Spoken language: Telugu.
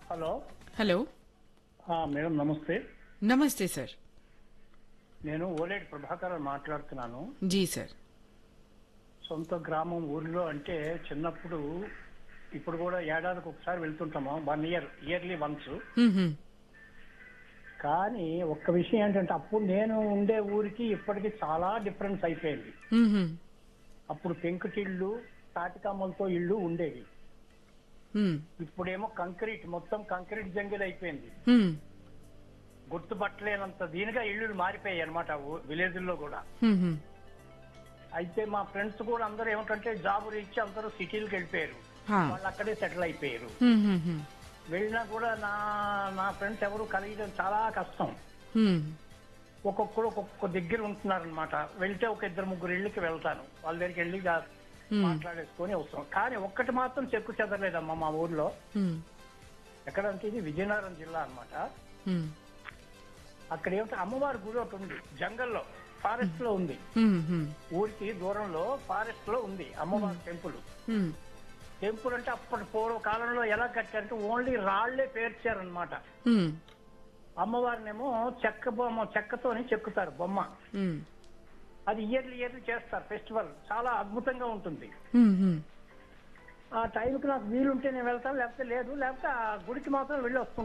హలో హలో ఆ, మేడం నమస్తే నమస్తే సార్ నేను ఓలేటి ప్రభాకర్ మాట్లాడుతున్నాను జీ సార్ సొంత గ్రామం ఊరిలో అంటే చిన్నప్పుడు ఇప్పుడు కూడా ఏడాదికి ఒకసారి వెళ్తుంటాము one year yearly once hmm. కానీ ఒక్క విషయం ఏంటంటే అప్పుడు నేను ఉండే ఊరికి ఇప్పటికి చాలా డిఫరెన్స్ అయిపోయింది మ్మ్హ్మ్. అప్పుడు పెంకుటిళ్ళు తాటికమ్మలతో ఇళ్ళు ఉండేవి మ్మ్. ఇప్పుడేమో కంక్రీట్ మొత్తం కంక్రీట్ జంగిల్ అయిపోయింది మ్మ్. గుర్తుపట్టలేనంత దీనిగా ఇళ్ళు మారిపోయాయి అనమాట విలేజ్ లో కూడా మ్మ్హ్మ్. అయితే మా ఫ్రెండ్స్ కూడా అందరూ ఏమిటంటే జాబ్ రీచ్ అందరూ సిటీలకు వెళ్ళిపోయారు హా. వాళ్ళు అక్కడే సెటిల్ అయిపోయారు మ్మ్హ్మ్. వెళ్ళినా కూడా నా నా ఫ్రెండ్స్ ఎవరు కలిగడం చాలా కష్టం మ్మ్. ఒక్కొక్కరు ఒక్కొక్క దగ్గర ఉంటున్నారు అనమాట వెళ్తే ఒక ఇద్దరు ముగ్గురు ఇళ్ళకి వెళ్తాను వాళ్ళ దగ్గరికి వెళ్ళి గా- మ్మ్. మాట్లాడేసుకొని వస్తాం కానీ ఒక్కటి మాత్రం చెక్కు చెదరలేదమ్మా మా ఊర్లో మ్మ్. ఎక్కడంటే ఇది విజయనగరం జిల్లా అన్నమాట మ్మ్. అక్కడ ఏమిటో అమ్మవారి గుడి ఒకటి ఉంది జంగల్లో ఫారెస్ట్ లో ఉంది మ్మ్హ్మ్. ఊరికి దూరంలో ఫారెస్ట్ లో ఉంది అమ్మవారి టెంపుల్ మ్మ్. టెంపుల్ అంటే అప్పటి పూర్వ కాలంలో ఎలా కట్టారంటే ఓన్లీ రాళ్లే పేర్చారనమాట మ్మ్. అమ్మవారినేమో చెక్క బొమ్మ చెక్కతోని చెక్కుతారు బొమ్మ మ్మ్. అది ఇయర్లీ ఇయర్లీ చేస్తారు ఫెస్టివల్ చాలా అద్భుతంగా ఉంటుంది మ్మ్హ్మ్. ఆ టైంకి నాకు వీలుంటే నేను వెళ్తాను లేకపోతే లేదు లేకపోతే ఆ గుడికి మాత్రం వెళ్ళి వస్తుంటాను